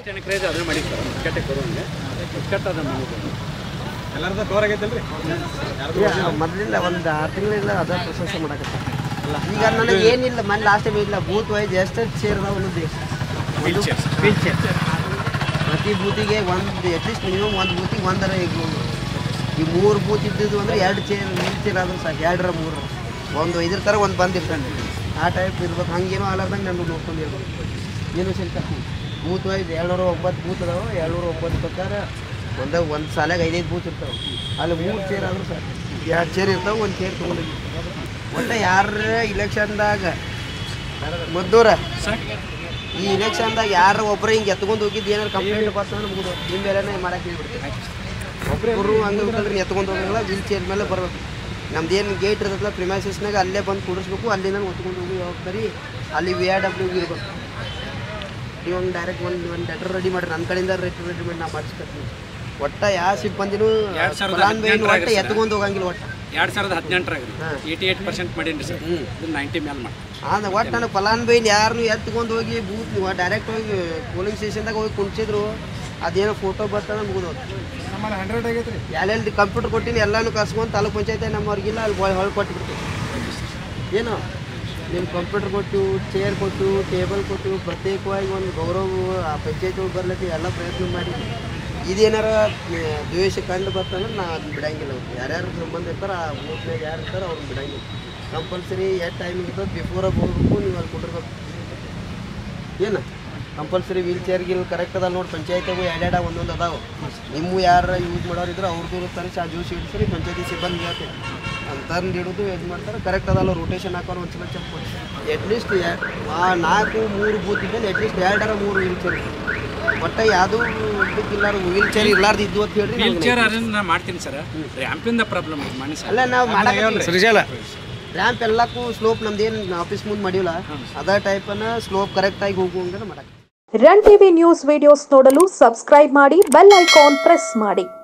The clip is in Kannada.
ಎಷ್ಟು ಜನಕ್ಕೆ ಇದೆ ಅದನ್ನ ಮಾಡಿ ಸರ್ ಕೆಟ್ಟಕ್ಕೆ ಬರುವಂಗೆ ಕೆಟ್ಟ ಅದನ್ನ ಮಾಡಿದ್ರು ಎಲ್ಲರದ್ದು ಕವರ್ ಆಗೈತಲ್ರಿ ಮೊದಲಿಂದ ಒಂದು ಆರು ತಿಂಗಳಿಂದ ಅದ ಪ್ರಶಂಸೆ ಮಾಡಕತ್ತ ಈಗ ನನಗೆ ಏನಿಲ್ಲ ಮನೆ ಲಾಸ್ಟ್ ಟೈಮ್ ಇಲ್ಲ ಬೂತ್ ವೈಸ್ ಎಷ್ಟು ಚೇರ್ ಅದಾವ ಅನ್ನೋದು ವೀಲ್ ಚೇರ್ ವೀಲ್ ಚೇರ್ ಪ್ರತಿ ಬೂತಿಗೆ ಒಂದು ಅಟ್ಲೀಸ್ಟ್ ಮಿನಿಮಮ್ ಒಂದು ಬೂತಿಗೆ ಒಂದರ ಈಗ ನೋಡಿ. ಈ ಮೂರು ಬೂತ್ ಇದ್ದಿದ್ದು ಅಂದ್ರೆ ಎರಡು ಚೇರ್ ವೀಲ್ ಚೇರ್ ಆದ್ರೆ ಸಾಕು ಎರಡರ ಮೂರು ಒಂದು ಇದ್ರ ಥರ ಒಂದು ಬಂದಿರ್ತಾನೆ ಆ ಟೈಪ್ ಇರ್ಬೇಕು ಹಂಗೇನೋ ಆಗ್ಲಾರ್ದಂಗೆ ನಾನು ನೋಡ್ಕೊಂಡಿರ್ಬೇಕು ಏನು ಶಂಕ ಬೂತ್ ವೈಸ್ ಏಳ್ನೂರ ಒಂಬತ್ತು ಬೂತ್ ಅದಾವ ಏಳ್ನೂರ ಒಂಬತ್ತು ಪ್ರಕಾರ ಒಂದ ಒಂದು ಸಾಲಾಗ ಐದೈದು ಬೂತ್ ಇರ್ತಾವೆ ಅಲ್ಲಿ ಮೂರು ಚೇರ್ ಆದ್ರೂ ಸಾಕು ಎರಡು ಚೇರ್ ಇರ್ತಾವೆ ಒಂದು ಚೇರ್ ತೊಗೊಂಡಿದ್ವಿ ಒಟ್ಟು ಯಾರ ಇಲೆಕ್ಷನ್ದಾಗ ಮದ್ದೂರ ಸರ್ ಈ ಇಲೆಕ್ಷನ್ದಾಗ ಯಾರು ಒಬ್ಬರು ಹಿಂಗೆ ಎತ್ಕೊಂಡು ಹೋಗಿದ್ದು ಏನಾರು ಕಂಪ್ಲೇಂಟ್ ಬರ್ತಂದ್ರೆ ಮುಗಿದು ನಿಮ್ಮ ಮೇಲೆನೇ ಮಾಡಕ್ಕೆ ಹೇಳ್ಬಿಡ್ತೀವಿ ಒಬ್ಬರು ಹಂಗೆ ಹೋಗ್ತಂದ್ರೆ ಎತ್ಕೊಂಡು ಹೋಗಂಗಿಲ್ಲ ವೀಲ್ ಚೇರ್ ಮೇಲೆ ಬರ್ಬೇಕು ನಮ್ದು ಏನು ಗೇಟ್ ಇರ್ತದಲ್ಲ ಪ್ರಿಮೈಸಸ್ನಾಗ ಅಲ್ಲೇ ಬಂದು ಕುಡಿಸ್ಬೇಕು ಅಲ್ಲಿಂದ ಒತ್ಕೊಂಡು ಹೋಗಿ ಹೋಗ್ತಾರೆ ಅಲ್ಲಿ ವಿ ಆರ್ ಡಬ್ಲ್ಯೂ ಇರ್ಬೇಕು ನೀವು ಒಂದು ಡೈರೆಕ್ಟ್ ಒಂದು ಒಂದು ಲೆಟರ್ ರೆಡಿ ಮಾಡಿರಿ ನನ್ನ ಕಡೆಯಿಂದ ಲೆಟರ್ ರೆಡಿ ಮಾಡಿ ನಾ ಮಾಡಿಸ್ಕೊತೀನಿ ಒಟ್ಟ ಯಾವ ಸಿಬ್ಬಂದಿನೂ ಎರಡ್ ಸಾವಿರದ ಫಲಾನುಭವಿನ ಒಟ್ಟ ಹದಿನೆಂಟರಾಗ ಎತ್ಕೊಂಡು ಹೋಗಂಗಿಲ್ಲ ಒಟ್ಟು ಎರಡು ಸಾವಿರದ ಹದಿನೆಂಟರಾಗ ಹಾಂ. ಏಯ್ಟಿ ಏಯ್ಟ್ ಪರ್ಸೆಂಟ್ ಮಾಡೀನಿ ಸರ್ ಹ್ಞೂ ಇದು ನೈಂಟಿ ಮೇಲೆ ಮಾಡಿ ಅಂದ್ರೆ ಒಟ್ಟು ನನಗೆ ಫಲಾನುಭವಿನ ಯಾರನ್ನು ಎತ್ಕೊಂಡು ಹೋಗಿ ಬೂತ್ ಡೈರೆಕ್ಟ್ ಹೋಗಿ ಪೋಲಿಂಗ್ ಸ್ಟೇಷನ್ದಾಗ ಹೋಗಿ ಕುಣಿಸಿದ್ರು ಅದೇನೋ ಫೋಟೋ ಬರ್ತದ ಮುಗಿದು ನಮ್ಮಲ್ಲಿ ಹಂಡ್ರೆಡ್ ಆಗೈತ್ರಿ ಎಲ್ಲೆಲ್ಲಿ ಕಂಪ್ಯೂಟರ್ ಕೊಟ್ಟಿನಿ ಎಲ್ಲಾನು ಕರ್ಸ್ಕೊಂಡು ತಾಲೂಕ್ ಪಂಚಾಯತ್ ನಮ್ಮವ್ರಿಗಿಲ್ಲ ಅಲ್ಲಿ ಹೊಳ್ ಹೊಳ್ ಕೊಟ್ಬಿಡ್ತೀವಿ ಏನು ನಿಮ್ಮ ಕಂಪ್ಯೂಟರ್ ಕೊಟ್ಟು ಚೇರ್ ಕೊಟ್ಟು ಟೇಬಲ್ ಕೊಟ್ಟು ಪ್ರತ್ಯೇಕವಾಗಿ ಒಂದು ಗೌರವ ಆ ಪಂಚಾಯತ್ ಒಳಗೆ ಬರ್ಲತ್ತಿ ಎಲ್ಲ ಪ್ರಯತ್ನ ಮಾಡಿ ಇದೇನಾರ ಆ, ದ್ವೇಷ ಕಂಡು ಬರ್ತಂದ್ರೆ ನಾ ಅದನ್ನ ಬಿಡಂಗಿಲ್ಲ ಅವ್ರು ಯಾರ್ಯಾರು ಸಂಬಂಧ ಇರ್ತಾರ ಆ ಬೂತ್ನಾಗ ಯಾರು ಇರ್ತಾರೋ ಅವ್ರನ್ನ ಬಿಡಂಗಿಲ್ಲ ಕಂಪಲ್ಸರಿ ಎಷ್ಟು ಟೈಮ್ ಇರ್ತದೆ ಬಿಫೋರಾಗಿ ಹೋಗ್ಬೇಕು ನೀವು ಅಲ್ಲಿ ಕೊಟ್ಟಿರ್ಬೇಕು ಏನು ಕಂಪಲ್ಸರಿ ವೀಲ್ ಚೇರ್ ಗಿಲ್ ಕರೆಕ್ಟ್ ಅದ ನೋಡಿ ಪಂಚಾಯತಿಗೂ ಎರಡೆರಡ ಒಂದೊಂದು ಅದಾವ ನಿಮ್ಮ ಯಾರು ಯೂಸ್ ಮಾಡೋರು ಇದ್ರೆ ಅವ್ರದ್ದು ತರಿಸಿ ಆ ಜ್ಯೂಸ್ ಇಡ್ಸ್ರಿ ಪಂಚಾಯತಿ ಸಿಬ್ಬಂದಿ ಹೇಳ್ತೀವಿ ಅಂತಂದು ಇಡೋದು ಇದು ಮಾಡ್ತಾರೆ ಕರೆಕ್ಟ್ ಅದಲ್ಲ ರೊಟೇಷನ್ ಹಾಕೋರು ಒಂದು ಸಲ ಚೆಕ್ ಮಾಡಿ ಅಟ್ಲೀಸ್ಟ್ ಆ ನಾಲ್ಕು ಮೂರು ಬೂತ್ ಇದ್ದಲ್ಲಿ ಅಟ್ಲೀಸ್ಟ್ ಎರಡರ ಮೂರು ವೀಲ್ ಚೇರ್ ಒಟ್ಟು ಯಾವುದೂ ಇದಕ್ಕಿಲ್ಲ ವೀಲ್ ಚೇರ್ ಇರ್ಲಾರ್ದು ಇದ್ದು ಅಂತ ಹೇಳ್ರಿ ವೀಲ್ ನಮ್ಗೆ ಚೇರ್ ಅರೇಂಜ್ ನಾನು ಮಾಡ್ತೀನಿ ಸರ್ ರ್ಯಾಂಪಿಂದ ಪ್ರಾಬ್ಲಮ್ ಇದೆ ಮನೆ ಸರ್ ಅಲ್ಲ ನಾವು ಮಾಡಕ್ಕೆ ಸೃಜಾಲ ರ್ಯಾಂಪ್ ಎಲ್ಲಕ್ಕೂ ಸ್ಲೋಪ್ ನಮ್ದೇನು ಆಫೀಸ್ ಮುಂದೆ ಮಾಡಿಲ್ಲ ಅದೇ ಟೈಪನ್ನ ಸ್ಲೋಪ್ ಕರೆಕ್ಟಾಗಿ ಹೋಗುವಂಗೆ ಮಾಡಕ್ಕೆ ರನ್ ಟಿವಿ ನ್ಯೂಸ್ ವಿಡಿಯೋಸ್ ನೋಡಲು ಸಬ್ಸ್ಕ್ರೈಬ್ ಮಾಡಿ ಬೆಲ್ ಐಕಾನ್ ಪ್ರೆಸ್ ಮಾಡಿ